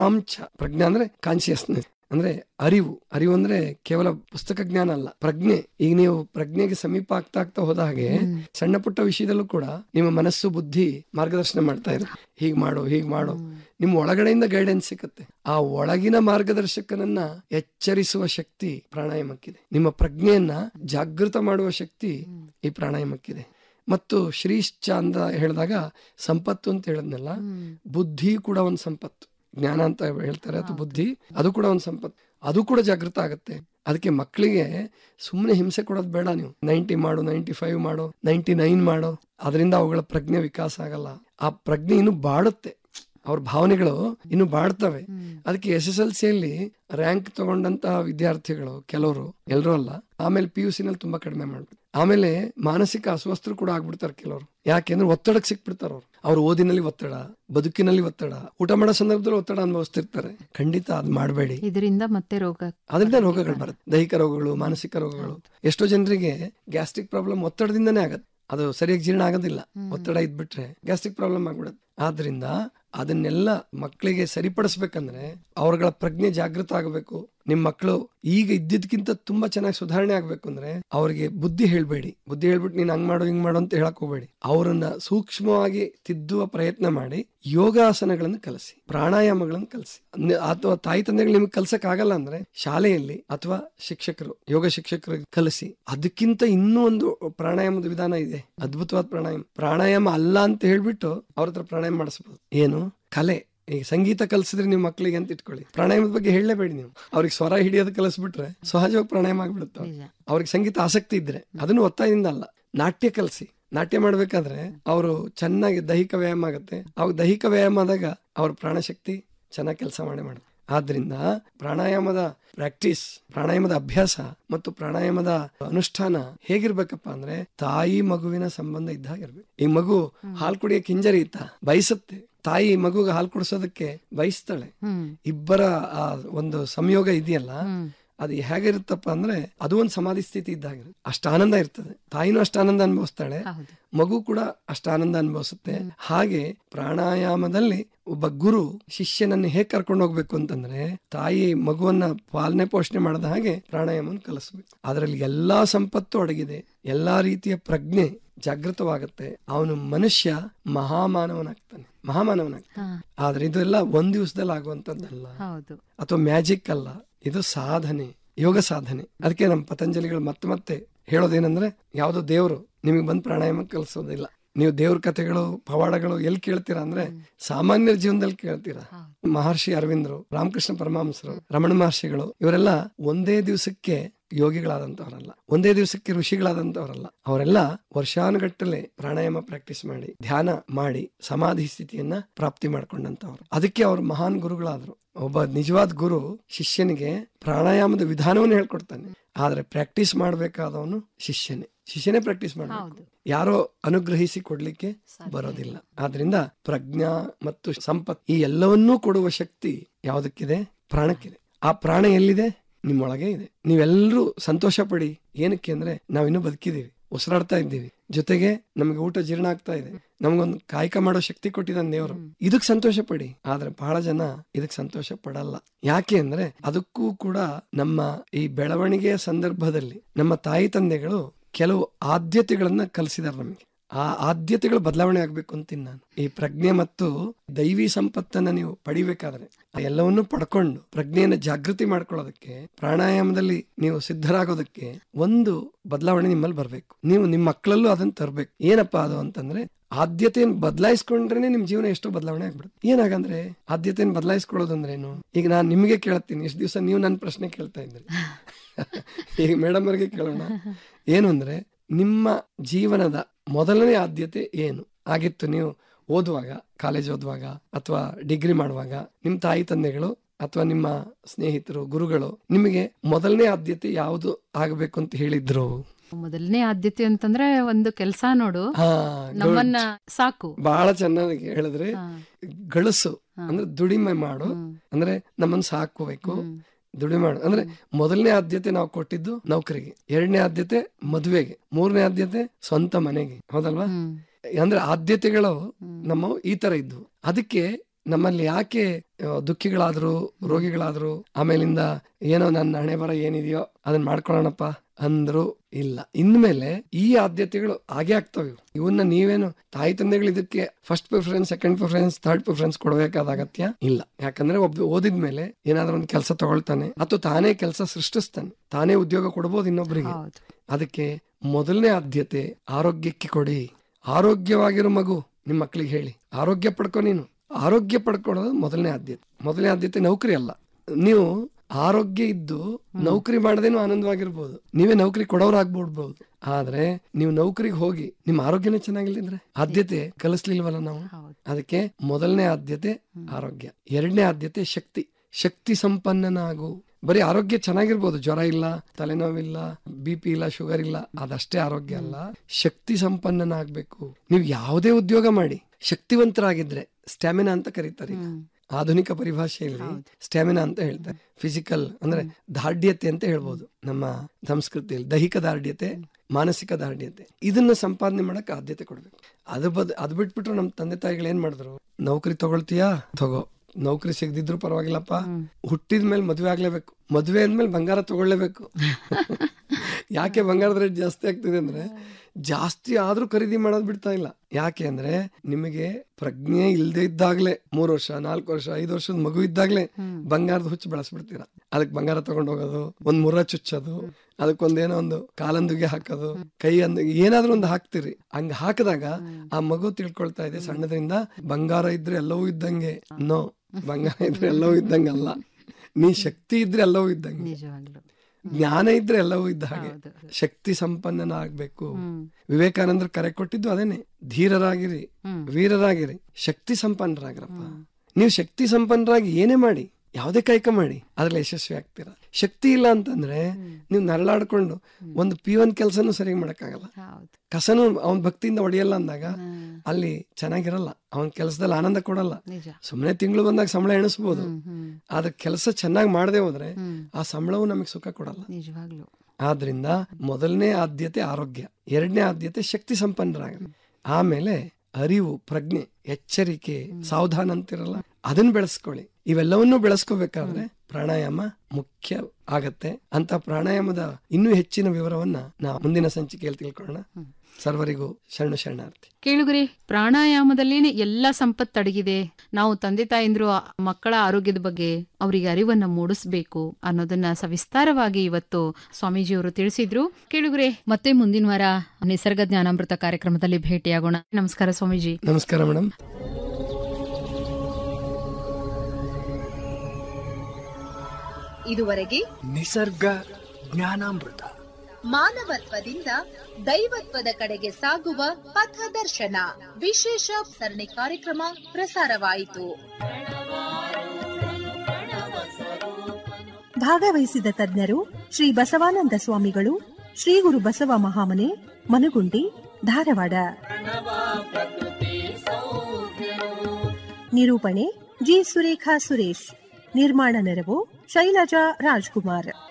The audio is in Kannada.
ಅಂಶ ಪ್ರಜ್ಞೆ ಅಂದ್ರೆ ಕಾನ್ಶಿಯಸ್ನೆಸ್ ಅಂದ್ರೆ ಅರಿವು ಅರಿವು ಅಂದ್ರೆ ಕೇವಲ ಪುಸ್ತಕ ಜ್ಞಾನ ಅಲ್ಲ ಪ್ರಜ್ಞೆ ಈಗ ನೀವು ಪ್ರಜ್ಞೆಗೆ ಸಮೀಪ ಆಗ್ತಾ ಆಗ್ತಾ ಹೋದ ಹಾಗೆ ಸಣ್ಣ ಪುಟ್ಟ ವಿಷಯದಲ್ಲೂ ಕೂಡ ನಿಮ್ಮ ಮನಸ್ಸು ಬುದ್ಧಿ ಮಾರ್ಗದರ್ಶನ ಮಾಡ್ತಾ ಇರುತ್ತೆ ಹೀಗ್ ಮಾಡು ಹೀಗ್ ಮಾಡು ನಿಮ್ಮ ಒಳಗಡೆಯಿಂದ ಗೈಡೆನ್ಸ್ ಸಿಕ್ಕತ್ತೆ ಆ ಒಳಗಿನ ಮಾರ್ಗದರ್ಶಕನನ್ನ ಎಚ್ಚರಿಸುವ ಶಕ್ತಿ ಪ್ರಾಣಾಯಾಮಕ್ಕಿದೆ ನಿಮ್ಮ ಪ್ರಜ್ಞೆಯನ್ನ ಜಾಗೃತ ಮಾಡುವ ಶಕ್ತಿ ಈ ಪ್ರಾಣಾಯಾಮಕ್ಕಿದೆ ಮತ್ತು ಶ್ರೀಶ್ಚ ಅಂತ ಹೇಳಿದಾಗ ಸಂಪತ್ತು ಅಂತ ಹೇಳಿದ್ನಲ್ಲ ಬುದ್ಧಿ ಕೂಡ ಒಂದು ಸಂಪತ್ತು ಜ್ಞಾನ ಅಂತ ಹೇಳ್ತಾರೆ ಅಥವಾ ಬುದ್ಧಿ ಅದು ಕೂಡ ಒಂದು ಸಂಪತ್ತು ಅದು ಕೂಡ ಜಾಗೃತ ಆಗುತ್ತೆ ಅದಕ್ಕೆ ಮಕ್ಕಳಿಗೆ ಸುಮ್ಮನೆ ಹಿಂಸೆ ಕೊಡೋದು ಬೇಡ ನೀವು ನೈಂಟಿ ಮಾಡು ನೈಂಟಿ ಫೈವ್ ಮಾಡು ನೈಂಟಿ ನೈನ್ ಮಾಡು ಅದರಿಂದ ಅವುಗಳ ಪ್ರಜ್ಞೆ ವಿಕಾಸ ಆಗಲ್ಲ ಆ ಪ್ರಜ್ಞೆ ಇನ್ನು ಬಾಡುತ್ತೆ ಅವ್ರ ಭಾವನೆಗಳು ಇನ್ನು ಬಾಡ್ತವೆ ಅದಕ್ಕೆ ಎಸ್ ಎಸ್ ಎಲ್ ಸಿಯಲ್ಲಿ ರ್ಯಾಂಕ್ ತಗೊಂಡಂತಹ ವಿದ್ಯಾರ್ಥಿಗಳು ಕೆಲವರು ಎಲ್ಲರೂ ಅಲ್ಲ ಆಮೇಲೆ ಪಿ ಯು ನಲ್ಲಿ ತುಂಬಾ ಕಡಿಮೆ ಮಾಡ್ಬಿಟ್ಟು ಆಮೇಲೆ ಮಾನಸಿಕ ಅಸ್ವಸ್ಥರು ಕೂಡ ಆಗ್ಬಿಡ್ತಾರೆ ಕೆಲವರು ಯಾಕೆಂದ್ರೆ ಒತ್ತಡಕ್ಕೆ ಸಿಕ್ಬಿಡ್ತಾರ ಅವ್ರು ಅವ್ರ ಓದಿನಲ್ಲಿ ಒತ್ತಡ ಬದುಕಿನಲ್ಲಿ ಒತ್ತಡ ಊಟ ಮಾಡೋ ಸಂದರ್ಭದಲ್ಲಿ ಒತ್ತಡ ಅನುಭವಿಸ್ತಿರ್ತಾರೆ ಖಂಡಿತ ಅದ್ ಮಾಡಬೇಡಿ ಇದರಿಂದ ಮತ್ತೆ ರೋಗ ಅದರಿಂದ ರೋಗಗಳು ಬರುತ್ತೆ ದೈಹಿಕ ರೋಗಗಳು ಮಾನಸಿಕ ರೋಗಗಳು ಎಷ್ಟೋ ಜನರಿಗೆ ಗ್ಯಾಸ್ಟ್ರಿಕ್ ಪ್ರಾಬ್ಲಮ್ ಒತ್ತಡದಿಂದನೇ ಆಗತ್ತೆ ಅದು ಸರಿಯಾಗಿ ಜೀರ್ಣ ಆಗೋದಿಲ್ಲ ಒತ್ತಡ ಇದ್ಬಿಟ್ರೆ ಗ್ಯಾಸ್ಟ್ರಿಕ್ ಪ್ರಾಬ್ಲಮ್ ಆಗ್ಬಿಡುತ್ತೆ ಆದ್ರಿಂದ ಅದನ್ನೆಲ್ಲ ಮಕ್ಕಳಿಗೆ ಸರಿಪಡಿಸ್ಬೇಕಂದ್ರೆ ಅವ್ರಗಳ ಪ್ರಜ್ಞೆ ಜಾಗೃತ ಆಗಬೇಕು ನಿಮ್ ಮಕ್ಕಳು ಈಗ ಇದ್ದಿದ್ಕಿಂತ ತುಂಬಾ ಚೆನ್ನಾಗಿ ಸುಧಾರಣೆ ಆಗ್ಬೇಕು ಅಂದ್ರೆ ಅವ್ರಿಗೆ ಬುದ್ಧಿ ಹೇಳ್ಬೇಡಿ ಬುದ್ಧಿ ಹೇಳ್ಬಿಟ್ಟು ನೀನ್ ಹಂಗ್ ಮಾಡು ಹಿಂಗ್ ಮಾಡು ಅಂತ ಹೇಳಕ್ ಹೋಗ್ಬೇಡಿ ಅವರನ್ನ ಸೂಕ್ಷ್ಮವಾಗಿ ತಿದ್ದುವ ಪ್ರಯತ್ನ ಮಾಡಿ ಯೋಗಾಸನಗಳನ್ನು ಕಲಿಸಿ ಪ್ರಾಣಾಯಾಮಗಳನ್ನು ಕಲಿಸಿ ಅಥವಾ ತಾಯಿ ತಂದೆಗಳು ನಿಮ್ಗೆ ಕಲ್ಸಕ್ ಆಗಲ್ಲ ಅಂದ್ರೆ ಶಾಲೆಯಲ್ಲಿ ಅಥವಾ ಶಿಕ್ಷಕರು ಯೋಗ ಶಿಕ್ಷಕರು ಕಲಿಸಿ ಅದಕ್ಕಿಂತ ಇನ್ನೂ ಒಂದು ಪ್ರಾಣಾಯಾಮದ ವಿಧಾನ ಇದೆ ಅದ್ಭುತವಾದ ಪ್ರಾಣಾಯಾಮ ಪ್ರಾಣಾಯಾಮ ಅಲ್ಲ ಅಂತ ಹೇಳ್ಬಿಟ್ಟು ಅವ್ರ ಹತ್ರ ಪ್ರಾಣಾಯಾಮ ಮಾಡಿಸ್ಬೋದು ಏನು ಕಲೆ ಈಗ ಸಂಗೀತ ಕಲಿಸಿದ್ರೆ ನೀವು ಮಕ್ಕಳಿಗೆ ಅಂತ ಇಟ್ಕೊಳ್ಳಿ ಪ್ರಾಣಾಯಾಮದ ಬಗ್ಗೆ ಹೇಳಲೇಬೇಡಿ ನೀವು ಅವ್ರಿಗೆ ಸ್ವರ ಹಿಡಿಯೋದು ಕಲಿಸ್ಬಿಟ್ರೆ ಸಹಜವಾಗಿ ಪ್ರಾಣಾಯಾಮ ಆಗ್ಬಿಡುತ್ತೆ ನಿಜ. ಅವ್ರಿಗೆ ಸಂಗೀತ ಆಸಕ್ತಿ ಇದ್ರೆ ಅದನ್ನು ಒತ್ತಾಯದಿಂದ ಅಲ್ಲ ನಾಟ್ಯ ಕಲಿಸಿ ನಾಟ್ಯ ಮಾಡ್ಬೇಕಾದ್ರೆ ಅವರು ಚೆನ್ನಾಗಿ ದೈಹಿಕ ವ್ಯಾಯಾಮ ಆಗುತ್ತೆ ಅವಾಗ ದೈಹಿಕ ವ್ಯಾಯಾಮ ಆದಾಗ ಅವ್ರ ಪ್ರಾಣಶಕ್ತಿ ಚೆನ್ನಾಗಿ ಕೆಲಸ ಮಾಡೇ ಮಾಡುತ್ತೆ ಆದ್ರಿಂದ ಪ್ರಾಣಾಯಾಮದ ಪ್ರಾಕ್ಟೀಸ್ ಪ್ರಾಣಾಯಾಮದ ಅಭ್ಯಾಸ ಮತ್ತು ಪ್ರಾಣಾಯಾಮದ ಅನುಷ್ಠಾನ ಹೇಗಿರ್ಬೇಕಪ್ಪ ಅಂದ್ರೆ ತಾಯಿ ಮಗುವಿನ ಸಂಬಂಧ ಇದ್ದ ಹಾಗಿರ್ಬೇಕು ಈ ಮಗು ಹಾಲು ಕುಡಿಯಕ್ಕೆ ಹಿಂಜರಿಯುತ್ತ ಬಯಸುತ್ತೆ ತಾಯಿ ಮಗುಗೆ ಹಾಲು ಕುಡಿಸೋದಕ್ಕೆ ಬಯಸ್ತಾಳೆ ಹ್ಮ್ ಇಬ್ಬರ ಆ ಒಂದು ಸಂಯೋಗ ಇದೆಯಲ್ಲ ಹ್ಮ್ ಅದು ಹೇಗಿರುತ್ತಪ್ಪ ಅಂದ್ರೆ ಅದು ಒಂದು ಸಮಾಧಿ ಸ್ಥಿತಿ ಇದ್ದಾಗಿರುತ್ತೆ ಅಷ್ಟ ಆನಂದ ಇರ್ತದೆ ತಾಯಿನೂ ಅಷ್ಟ ಆನಂದ ಅನುಭವಿಸ್ತಾಳೆ ಹೌದು ಮಗು ಕೂಡ ಅಷ್ಟ ಆನಂದ ಅನುಭವಿಸುತ್ತೆ ಹಾಗೆ ಪ್ರಾಣಾಯಾಮದಲ್ಲಿ ಒಬ್ಬ ಗುರು ಶಿಷ್ಯನನ್ನು ಹೇಗೆ ಕರ್ಕೊಂಡು ಹೋಗ್ಬೇಕು ಅಂತಂದ್ರೆ ತಾಯಿ ಮಗುವನ್ನ ಪಾಲನೆ ಪೋಷಣೆ ಮಾಡದ ಹಾಗೆ ಪ್ರಾಣಾಯಾಮವನ್ನು ಕಲಿಸ್ಬೇಕು ಅದರಲ್ಲಿ ಎಲ್ಲಾ ಸಂಪತ್ತು ಅಡಗಿದೆ ಎಲ್ಲಾ ರೀತಿಯ ಪ್ರಜ್ಞೆ ಜಾಗೃತವಾಗುತ್ತೆ ಅವನು ಮನುಷ್ಯ ಮಹಾಮಾನವನಾಗ್ತಾನೆ ಮಹಾಮಾನವನಾಗ್ತಾನೆ ಹಾ ಆದ್ರೆ ಇದೆಲ್ಲ ಒಂದ್ ದಿವಸದಲ್ಲಿ ಆಗುವಂತದ್ದಲ್ಲ ಹೌದು ಅಥವಾ ಮ್ಯಾಜಿಕ್ ಅಲ್ಲ ಇದು ಸಾಧನೆ ಯೋಗ ಸಾಧನೆ ಅದಕ್ಕೆ ನಮ್ಮ ಪತಂಜಲಿಗಳು ಮತ್ತೆ ಮತ್ತೆ ಹೇಳೋದೇನಂದ್ರೆ ಯಾವ್ದೋ ದೇವರು ನಿಮಗೆ ಬಂದ್ ಪ್ರಾಣಾಯಾಮ ಕಲಿಸೋದಿಲ್ಲ ನೀವು ದೇವ್ರ ಕಥೆಗಳು ಪವಾಡಗಳು ಎಲ್ಲಿ ಕೇಳ್ತೀರಾ ಅಂದ್ರೆ ಸಾಮಾನ್ಯರ ಜೀವನದಲ್ಲಿ ಕೇಳ್ತೀರಾ ಹೌದು ಮಹರ್ಷಿ ಅರವಿಂದರು ರಾಮಕೃಷ್ಣ ಪರಮಹಂಸರು ರಮಣ ಮಹರ್ಷಿಗಳು ಇವರೆಲ್ಲ ಒಂದೇ ದಿವಸಕ್ಕೆ ಯೋಗಿಗಳಾದಂತವರಲ್ಲ ಒಂದೇ ದಿವಸಕ್ಕೆ ಋಷಿಗಳಾದಂತವರಲ್ಲ ಅವರೆಲ್ಲ ವರ್ಷಾನುಗಟ್ಟಲೆ ಪ್ರಾಣಾಯಾಮ ಪ್ರಾಕ್ಟೀಸ್ ಮಾಡಿ ಧ್ಯಾನ ಮಾಡಿ ಸಮಾಧಿ ಸ್ಥಿತಿಯನ್ನ ಪ್ರಾಪ್ತಿ ಮಾಡ್ಕೊಂಡಂತವ್ರು ಅದಕ್ಕೆ ಅವರು ಮಹಾನ್ ಗುರುಗಳಾದ್ರು ಒಬ್ಬ ನಿಜವಾದ ಗುರು ಶಿಷ್ಯನಿಗೆ ಪ್ರಾಣಾಯಾಮದ ವಿಧಾನವನ್ನು ಹೇಳ್ಕೊಡ್ತಾನೆ ಆದ್ರೆ ಪ್ರಾಕ್ಟೀಸ್ ಮಾಡ್ಬೇಕಾದವನು ಶಿಷ್ಯನೇ ಶಿಷ್ಯನೇ ಪ್ರಾಕ್ಟೀಸ್ ಮಾಡಬೇಕು ಹೌದು ಯಾರೋ ಅನುಗ್ರಹಿಸಿ ಕೊಡ್ಲಿಕ್ಕೆ ಬರೋದಿಲ್ಲ ಆದ್ರಿಂದ ಪ್ರಜ್ಞಾ ಮತ್ತು ಸಂಪತ್ ಈ ಎಲ್ಲವನ್ನೂ ಕೊಡುವ ಶಕ್ತಿ ಯಾವುದಕ್ಕಿದೆ ಪ್ರಾಣಕ್ಕಿದೆ ಆ ಪ್ರಾಣ ಎಲ್ಲಿದೆ ನಿಮ್ಮೊಳಗೆ ಇದೆ ನೀವೆಲ್ಲರೂ ಸಂತೋಷ ಪಡಿ ಏನಕ್ಕೆ ಅಂದ್ರೆ ನಾವಿನ್ನೂ ಬದುಕಿದೀವಿ ಉಸಿರಾಡ್ತಾ ಇದ್ದೀವಿ ಜೊತೆಗೆ ನಮಗೆ ಊಟ ಜೀರ್ಣ ಆಗ್ತಾ ಇದೆ ನಮಗೊಂದು ಕಾಯಕ ಮಾಡೋ ಶಕ್ತಿ ಕೊಟ್ಟಿದ್ದಾನೆ ದೇವರು ಇದಕ್ ಸಂತೋಷ ಪಡಿ ಆದ್ರೆ ಬಹಳ ಜನ ಇದಕ್ ಸಂತೋಷ ಪಡಲ್ಲ ಯಾಕೆ ಅಂದ್ರೆ ಅದಕ್ಕೂ ಕೂಡ ನಮ್ಮ ಈ ಬೆಳವಣಿಗೆಯ ಸಂದರ್ಭದಲ್ಲಿ ನಮ್ಮ ತಾಯಿ ತಂದೆಗಳು ಕೆಲವು ಆದ್ಯತೆಗಳನ್ನ ಕಲಿಸಿದಾರೆ ನಮಗೆ ಆ ಆದ್ಯತೆಗಳು ಬದಲಾವಣೆ ಆಗ್ಬೇಕು ಅಂತೀನಿ ನಾನು ಈ ಪ್ರಜ್ಞೆ ಮತ್ತು ದೈವಿ ಸಂಪತ್ತನ್ನ ನೀವು ಪಡಿಬೇಕಾದ್ರೆ ಆ ಎಲ್ಲವನ್ನೂ ಪಡ್ಕೊಂಡು ಪ್ರಜ್ಞೆಯನ್ನ ಜಾಗೃತಿ ಮಾಡ್ಕೊಳ್ಳೋದಕ್ಕೆ ಪ್ರಾಣಾಯಾಮದಲ್ಲಿ ನೀವು ಸಿದ್ಧರಾಗೋದಕ್ಕೆ ಒಂದು ಬದಲಾವಣೆ ನಿಮ್ಮಲ್ಲಿ ಬರ್ಬೇಕು ನೀವು ನಿಮ್ಮ ಮಕ್ಕಳಲ್ಲೂ ಅದನ್ನ ತರಬೇಕು ಏನಪ್ಪಾ ಅದು ಅಂತಂದ್ರೆ ಆದ್ಯತೆಯನ್ನು ಬದಲಾಯಿಸ್ಕೊಂಡ್ರೆ ನಿಮ್ ಜೀವನ ಎಷ್ಟೋ ಬದಲಾವಣೆ ಆಗ್ಬಿಡುತ್ತೆ ಏನಾಗಂದ್ರೆ ಆದ್ಯತೆಯನ್ನು ಬದಲಾಯಿಸ್ಕೊಳ್ಳೋದಂದ್ರೇನು ಈಗ ನಾನು ನಿಮಗೆ ಕೇಳ್ತೀನಿ ಎಷ್ಟು ದಿವಸ ನೀವು ನನ್ನ ಪ್ರಶ್ನೆ ಕೇಳ್ತಾ ಇದ್ರಿ ಈಗ ಮೇಡಮ್ ಅವ್ರಿಗೆ ಕೇಳೋಣ ಏನು ಅಂದ್ರೆ ನಿಮ್ಮ ಜೀವನದ ಮೊದಲನೇ ಆದ್ಯತೆ ಏನು ಆಗಿತ್ತು ನೀವು ಓದುವಾಗ ಕಾಲೇಜ್ ಓದುವಾಗ ಅಥವಾ ಡಿಗ್ರಿ ಮಾಡುವಾಗ ನಿಮ್ಮ ತಾಯಿ ತಂದೆಗಳು ಅಥವಾ ನಿಮ್ಮ ಸ್ನೇಹಿತರು ಗುರುಗಳು ನಿಮಗೆ ಮೊದಲನೇ ಆದ್ಯತೆ ಯಾವುದು ಆಗಬೇಕು ಅಂತ ಹೇಳಿದ್ರು ಮೊದಲನೇ ಆದ್ಯತೆ ಅಂತಂದ್ರೆ ಒಂದು ಕೆಲಸ ನೋಡು ಹಾ ನಮ್ಮನ್ನ ಸಾಕು ಬಹಳ ಚೆನ್ನಾಗಿ ಹೇಳಿದ್ರೆ ಹಾ, ಗಳಿಸು ಹಾ. ಅಂದ್ರೆ ದುಡಿಮೆ ಮಾಡು ಹ್ಮ್, ಅಂದ್ರೆ ನಮ್ಮನ್ನ ಸಾಕೋಬೇಕು ಹ್ಮ್, ದುಡಿಮೆ ಮಾಡು ಅಂದ್ರೆ ಮೊದಲನೇ ಆದ್ಯತೆ ನಾವು ಕೊಟ್ಟಿದ್ದು ನೌಕರಿಗೆ ಎರಡನೇ ಆದ್ಯತೆ ಮದುವೆಗೆ ಮೂರನೇ ಆದ್ಯತೆ ಸ್ವಂತ ಮನೆಗೆ ಹೌದಲ್ವಾ ಹ್ಮ್, ಅಂದ್ರೆ ಆದ್ಯತೆಗಳು ಹ್ಮ್. ನಮ್ಮ ಈ ತರ ಇದ್ವು ಅದಕ್ಕೆ ನಮ್ಮಲ್ಲಿ ಯಾಕೆ ಆ, ದುಃಖಿಗಳಾದ್ರು ರೋಗಿಗಳಾದ್ರು ಆಮೇಲಿಂದ ಏನೋ ನನ್ನ ಹಣೆ ಬರ ಏನಿದೆಯೋ ಅದನ್ನ ಮಾಡ್ಕೊಳ್ಳೋಣಪ್ಪ ಅಂದ್ರು ಇಲ್ಲ ಇನ್ಮೇಲೆ ಈ ಆದ್ಯತೆಗಳು ಹಾಗೆ ಆಗ್ತವೆ ಇವನ್ನ ನೀವೇನು ತಾಯಿ ತಂದೆಗಳು ಇದಕ್ಕೆ first preference second preference third preference ಕೊಡಬೇಕಾದ ಅಗತ್ಯ ಇಲ್ಲ ಯಾಕಂದ್ರೆ ಒಬ್ಬ ಓದಿದ್ಮೇಲೆ ಏನಾದ್ರೂ ಒಂದು ಕೆಲಸ ತಗೊಳ್ತಾನೆ ಅಥವಾ ತಾನೇ ಕೆಲಸ ಸೃಷ್ಟಿಸ್ತಾನೆ ತಾನೇ ಉದ್ಯೋಗ ಕೊಡ್ಬೋದು ಇನ್ನೊಬ್ಬರಿಗೆ ಹೌದು ಅದಕ್ಕೆ ಮೊದಲನೇ ಆದ್ಯತೆ ಆರೋಗ್ಯಕ್ಕೆ ಕೊಡಿ ಆರೋಗ್ಯವಾಗಿರೋ ಮಗು ನಿಮ್ಮ ಮಕ್ಳಿಗೆ ಹೇಳಿ ಆರೋಗ್ಯ ಪಡ್ಕೊ ನೀನು ಆರೋಗ್ಯ ಪಡ್ಕೊಳ್ಳೋದು ಮೊದಲನೇ ಆದ್ಯತೆ ಮೊದಲನೇ ಆದ್ಯತೆ ನೌಕರಿ ಅಲ್ಲ ನೀವು ಆರೋಗ್ಯ ಇದ್ದು ನೌಕರಿ ಮಾಡದೇನು ಆನಂದವಾಗಿರ್ಬೋದು ನೀವೇ ನೌಕರಿ ಕೊಡೋರಾಗ್ಬಿಡ್ಬೋದು ಆದ್ರೆ ನೀವು ನೌಕರಿಗೆ ಹೋಗಿ ನಿಮ್ಮ ಆರೋಗ್ಯನೇ ಚೆನ್ನಾಗಿಲ್ದಿದ್ರೆ ಆದ್ಯತೆ ಕಲಿಸ್ಲಿಲ್ವಲ್ಲ ನಾವು ಹೌದು ಅದಕ್ಕೆ ಮೊದಲನೇ ಆದ್ಯತೆ ಆರೋಗ್ಯ ಎರಡನೇ ಆದ್ಯತೆ ಶಕ್ತಿ ಶಕ್ತಿ ಸಂಪನ್ನನಾಗು ಬರೀ ಆರೋಗ್ಯ ಚೆನ್ನಾಗಿರ್ಬೋದು ಜ್ವರ ಇಲ್ಲ ತಲೆನೋವಿಲ್ಲ ಬಿ ಪಿ ಇಲ್ಲ ಶುಗರ್ ಇಲ್ಲ ಅದಷ್ಟೇ ಆರೋಗ್ಯ ಅಲ್ಲ ಶಕ್ತಿ ಸಂಪನ್ನನಾಗ್ಬೇಕು ನೀವು ಯಾವುದೇ ಉದ್ಯೋಗ ಮಾಡಿ ಶಕ್ತಿವಂತರಾಗಿದ್ರೆ ಸ್ಟ್ಯಾಮಿನಾ ಅಂತ ಕರೀತಾರೆ ಈಗ. ಹ್ಮ್. ಆಧುನಿಕ ಪರಿಭಾಷೆಯಲ್ಲಿ ಸ್ಟ್ಯಾಮಿನಾ ಅಂತ ಹೇಳ್ತಾರೆ ಫಿಸಿಕಲ್ ಅಂದ್ರೆ ದಾರ್ಢ್ಯತೆ ಅಂತ ಹೇಳ್ಬೋದು ನಮ್ಮ ಸಂಸ್ಕೃತಿಯಲ್ಲಿ ದೈಹಿಕ ದಾರ್ಢ್ಯತೆ ಮಾನಸಿಕ ದಾರ್ಢ್ಯತೆ ಇದನ್ನ ಸಂಪಾದನೆ ಮಾಡಕ್ ಆದ್ಯತೆ ಕೊಡ್ಬೇಕು ಅದು ಬದ್ ಅದ್ ಬಿಟ್ಬಿಟ್ರು ನಮ್ಮ ತಂದೆ ತಾಯಿಗಳು ಏನ್ ಮಾಡಿದ್ರು ನೌಕರಿ ತಗೊಳ್ತೀಯಾ ತಗೋ ನೌಕರಿ ಸಿಗದಿದ್ರು ಪರವಾಗಿಲ್ಲಪ್ಪ ಹುಟ್ಟಿದ ಮೇಲೆ ಮದ್ವೆ ಆಗ್ಲೇಬೇಕು ಮದ್ವೆ ಆದ್ಮೇಲೆ ಬಂಗಾರ ತಗೊಳ್ಳೇಬೇಕು ಯಾಕೆ ಬಂಗಾರದ ರೇಟ್ ಜಾಸ್ತಿ ಆಗ್ತಿದೆ ಅಂದ್ರೆ ಜಾಸ್ತಿ ಆದ್ರೂ ಖರೀದಿ ಮಾಡೋದ್ ಬಿಡ್ತಾ ಇಲ್ಲ ಯಾಕೆ ಅಂದ್ರೆ ನಿಮಗೆ ಪ್ರಜ್ಞೆ ಇಲ್ದೇ ಇದ್ದಾಗ್ಲೇ ಮೂರ್ ವರ್ಷ ನಾಲ್ಕು ವರ್ಷ ಐದು ವರ್ಷದ ಮಗು ಇದ್ದಾಗ್ಲೇ ಬಂಗಾರದ ಹುಚ್ಚು ಬೆಳೆಸ್ಬಿಡ್ತೀರ ಅದಕ್ಕೆ ಬಂಗಾರ ತಗೊಂಡ್ ಹೋಗೋದು ಒಂದ್ ಮುರ ಚುಚ್ಚೋದು ಅದಕ್ಕೊಂದೇನೋ ಒಂದು ಕಾಲಂದುಗೆ ಹಾಕೋದು ಕೈ ಅಂದು ಏನಾದ್ರೂ ಒಂದು ಹಾಕ್ತಿರಿ ಹಂಗ ಹಾಕಿದಾಗ ಆ ಮಗು ತಿಳ್ಕೊಳ್ತಾ ಇದೆ ಸಣ್ಣದ್ರಿಂದ ಬಂಗಾರ ಇದ್ರೆ ಎಲ್ಲವೂ ಇದ್ದಂಗೆ ನೋ ಬಂಗಾರ ಇದ್ರೆ ಎಲ್ಲವೂ ಇದ್ದಂಗಲ್ಲ ನೀ ಶಕ್ತಿ ಇದ್ರೆ ಎಲ್ಲವೂ ಇದ್ದಂಗೆ ನಿಜವಾಗ್ಲು ಜ್ಞಾನ ಇದ್ರೆ ಎಲ್ಲವೂ ಇದ್ದ ಹಾಗೆ ಹೌದು ಶಕ್ತಿ ಸಂಪನ್ನನಾಗ್ಬೇಕು ಹ್ಮ್ ವಿವೇಕಾನಂದರು ಕರೆ ಕೊಟ್ಟಿದ್ದು ಅದೇನೆ ಧೀರರಾಗಿರಿ ಹ್ಮ್. ವೀರರಾಗಿರಿ ಶಕ್ತಿ ಸಂಪನ್ನರಾಗಿರಪ್ಪ ನೀವು ಶಕ್ತಿ ಸಂಪನ್ನರಾಗಿ ಏನೇ ಮಾಡಿ ಯಾವುದೇ ಕಾಯಕ ಮಾಡಿ ಅದ್ರಲ್ಲಿ ಯಶಸ್ವಿ ಆಗ್ತೀರಾ ಶಕ್ತಿ ಇಲ್ಲ ಅಂತಂದ್ರೆ ನೀವು ನರಳಾಡ್ಕೊಂಡು ಒಂದು ಪಿ ಒನ್ ಕೆಲಸನೂ ಸರಿಯಾಗಿ ಮಾಡಕ್ಕಾಗಲ್ಲ ಹೌದು ಕಸನು ಅವನ್ ಭಕ್ತಿಯಿಂದ ಹೊಡೆಯಲ್ಲ ಅಂದಾಗ ಹ್ಮ್. ಅಲ್ಲಿ ಚೆನ್ನಾಗಿರಲ್ಲ ಅವನ್ ಕೆಲಸದಲ್ಲಿ ಆನಂದ ಕೊಡಲ್ಲ ನಿಜ ಸುಮ್ಮನೆ ತಿಂಗಳು ಬಂದಾಗ ಸಂಬಳ ಎಣಿಸ್ಬೋದು ಹ್ಮ್ ಹ್ಮ್ ಆದ್ರೆ ಕೆಲಸ ಚೆನ್ನಾಗಿ ಮಾಡದೆ ಹೋದ್ರೆ ಹ್ಮ್ ಆ ಸಂಬಳವು ನಮಗೆ ಸುಖ ಕೊಡಲ್ಲ ನಿಜವಾಗ್ಲು ಆದ್ರಿಂದ ಮೊದಲನೇ ಆದ್ಯತೆ ಆರೋಗ್ಯ ಎರಡನೇ ಆದ್ಯತೆ ಶಕ್ತಿ ಸಂಪನ್ನರಾಗ್ರಿ ಆಮೇಲೆ ಅರಿವು ಪ್ರಜ್ಞೆ ಎಚ್ಚರಿಕೆ ಸಾವಧಾನ ಅಂತಿರಲ್ಲ ಅದನ್ನ ಬೆಳೆಸ್ಕೊಳ್ಳಿ ಇವೆಲ್ಲವನ್ನೂ ಬೆಳೆಸ್ಕೋಬೇಕಾದ್ರೆ ಪ್ರಾಣಾಯಾಮ ಮುಖ್ಯ ಆಗತ್ತೆ ಅಂತ ಪ್ರಾಣಾಯಾಮದ ಇನ್ನೂ ಹೆಚ್ಚಿನ ವಿವರವನ್ನ ನಾವು ಮುಂದಿನ ಸಂಚಿಕೆಯಲ್ಲಿ ತಿಳ್ಕೊಳ್ಳೋಣ ಸರ್ವರಿಗೂ ಶರಣು ಶರಣಾರ್ಥಿ ಕೇಳುಗರೆ ಪ್ರಾಣಾಯಾಮದಲ್ಲೇನೆ ಎಲ್ಲ ಸಂಪತ್ತು ಅಡಗಿದೆ ನಾವು ತಂದೆ ತಾಯಂದ್ರು ಆ ಮಕ್ಕಳ ಆರೋಗ್ಯದ ಬಗ್ಗೆ ಅವರಿಗೆ ಅರಿವನ್ನ ಮೂಡಿಸ್ಬೇಕು ಅನ್ನೋದನ್ನ ಸವಿಸ್ತಾರವಾಗಿ ಇವತ್ತು ಸ್ವಾಮೀಜಿಯವರು ತಿಳಿಸಿದ್ರು ಕೇಳುಗರೆ ಮತ್ತೆ ಮುಂದಿನ ವಾರ ನಿಸರ್ಗ ಜ್ಞಾನಾಮೃತ ಕಾರ್ಯಕ್ರಮದಲ್ಲಿ ಭೇಟಿಯಾಗೋಣ ನಮಸ್ಕಾರ ಸ್ವಾಮೀಜಿ ನಮಸ್ಕಾರ ಮೇಡಮ್ ಇದುವರೆಗೆ ನಿಸರ್ಗ ಜ್ಞಾನಾಮೃತ ಮಾನವತ್ವದಿಂದ ದೈವತ್ವದ ಕಡೆಗೆ ಸಾಗುವ ಪಥದರ್ಶನ ವಿಶೇಷ ಸರಣಿ ಕಾರ್ಯಕ್ರಮ ಪ್ರಸಾರವಾಯಿತು ಭಾಗವಹಿಸಿದ ತಜ್ಞರು ಶ್ರೀ ಬಸವಾನಂದ ಸ್ವಾಮಿಗಳು ಶ್ರೀ ಗುರು ಬಸವ ಮಹಾಮನೆ ಮನುಗುಂಡಿ ಧಾರವಾಡ ನಿರೂಪಣೆ ಜಿ ಸುರೇಖಾ ಸುರೇಶ್ ನಿರ್ಮಾಣ ನೆರವು ಶೈಲಜಾ ರಾಜ್ಕುಮಾರ್